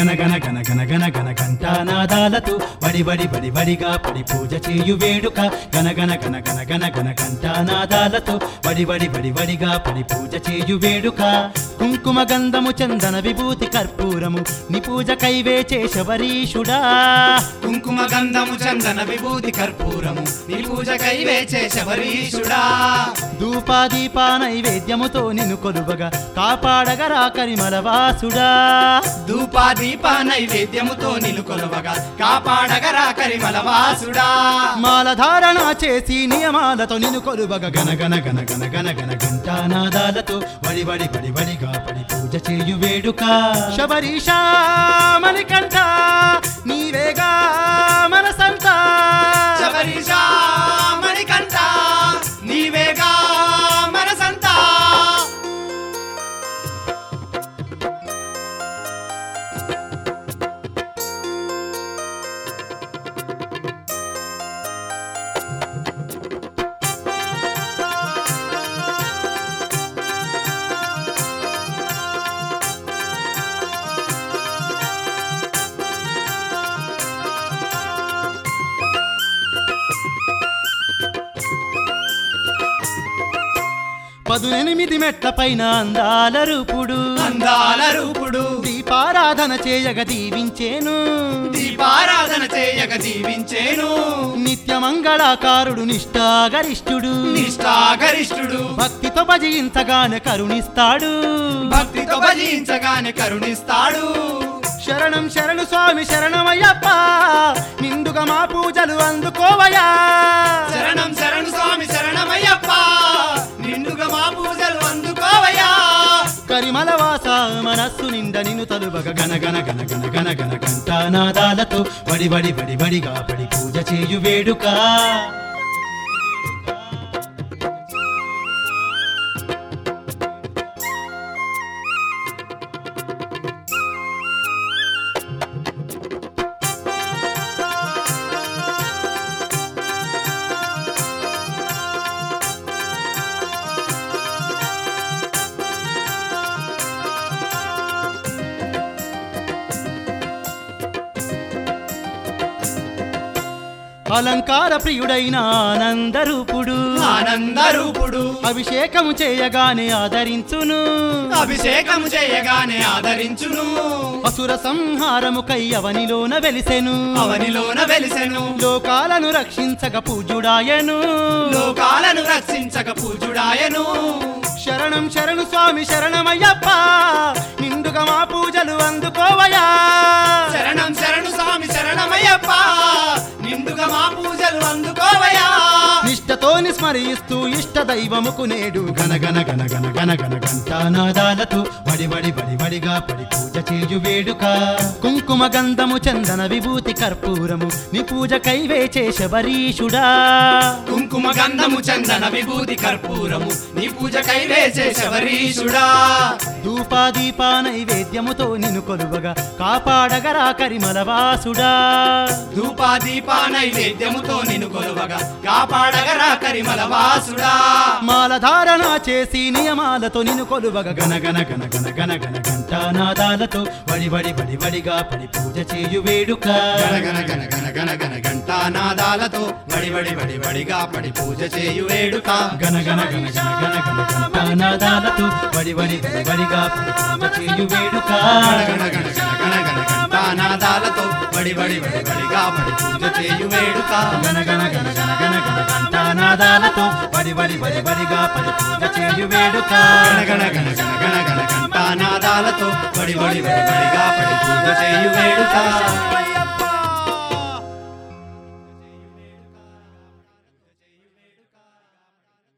గన గన గన గన గన గన ఘంటానాదాలతో వడి వడి వడి వడిగా పడి పూజ చేయు వేడుక గన గన గన గన గన గన ఘంటానాదాలతో వడి వడి వడి వడిగా పడి పూజ చేయు వేడుక కుంకుమ గంధము చందన విభూతి కర్పూరము నీ పూజ కైవేచే శబరీషుడా కుంకుమ గంధము చందన విభూతి కర్పూరము నీ పూజ కైవేచే శబరీషుడా ధూపాదీప నైవేద్యముతో నిన్ను కొలువగా కాపాడగరా కరిమలవాసుడా ధూపా దీప నైవేద్యముతో నిన్ను కొలవగా కాపాడగరా కరిమల వాసుడా మాలధారణ చేసి నియమాలతో నిన్ను కొలువగ గన గన గన గన గన గన ఘంటానాదాలతో వడి వడి వడి వడిగా పడి పూజ చేయు వేడుక శబరీషా మణికంఠ నీవేగా మనసంతా శబరీషా మణికంఠ నీవేగా మనసంతా పదునెనిమిది మెట్ల పైన అందాల రూపుడు అందాల రూపుడు దీపారాధన చేయగ దీవించేను దీపారాధన చేయగ దీవించేను నిత్యమంగళాకారుడు నిష్ఠాగరిష్ఠుడు నిష్ఠాగరిష్ఠుడు భక్తితో భజించగానే కరుణిస్తాడు భక్తితో భజించగానే కరుణిస్తాడు శరణం శరణు స్వామి శరణమయ్యప్ప నిండుగా మా పూజలు అందుకోవయా శరణం శరణు స్వామి శరణమయ్యప్ప నిండుగా మా పూజలు అందుకోవయ్యా కరిమల వాస మనస్సు నిండ నిన్ను తలుబగ గన గన గన గన గన గన గంటానాదాలతో వడి వడి వడి వడిగా పడి పూజ చేయు వేడుక అలంకార ప్రియుడైన ఆనందరూపుడు ఆనంద రూపుడు అభిషేకము చేయగానే ఆదరించును అభిషేకము చేయగానే ఆదరించును అసుర సంహారము కయ్యవనిలోన వెలిసెను అవనిలోన వెలిసెను లోకాలను రక్షించగ పూజుడాయను లోకాలను రక్షించక పూజుడాయను శరణం శరణు స్వామి శరణమయ్యప్ప నిండుగా మా పూజలు అందుకోవయా శరణం శరణు స్వామి శరణమయ్యప్ప నిండుగా మా పూజలు అందుకోవయ్యా నిష్టతో స్మరిస్తూ ఇష్ట దైవముకు నేడు గన గన గన గన గన గన గంటానాదాలతో వడి వడి వడి వడిగా పడి పూజ చేయు వేడుక కుంకుమ గంధము చందన విభూతి కర్పూరము నీ పూజ కైవేచే శబరీషుడా కుంకుమ గంధము చందన విభూతి కర్పూరము నీ పూజ కైవేసే శబరీషుడా ధూపాదీప నైవేద్యముతో నిన్ను కొలువగా కాపాడగరా కరిమలవాసుడా ధూపా దీప నైవేద్యముతో నిన్ను కొలువగా కాపాడగరా కరిమల వాసుడా మాలధారణ చేసి నియమాలతో నిన్ను కొలువగ గన గన గన గన గన గన గంటానాదాలతో వడి వడి వడి వడిగా పడి పూజ చేయు వేడుక గణ గణ గణ గణ గణ గణ గంటానాదాలతో వడి వడి వడి వడిగా పడి పూజ చేయు వేడుక గన గన గన గన గన గన గంటానాదాలతో వడి వడి వడి వడిగా పడి పూజ చేయు వేడుక గణ గణ గణ గణ గణ గంటానాదాలతో వడి వడి వడి వడిగా పడి పూజ చేయు వేడుక గన గన గన గన గన గన గంటానాదాలతో వడి వడి వడి వడిగా పడి పూజ చేయు వేడుక గణ గణ గణ గణ గణ గణ గంటానాదాలతో వడి వడి వడి వడిగా పడి పూజ చేయు వేడుక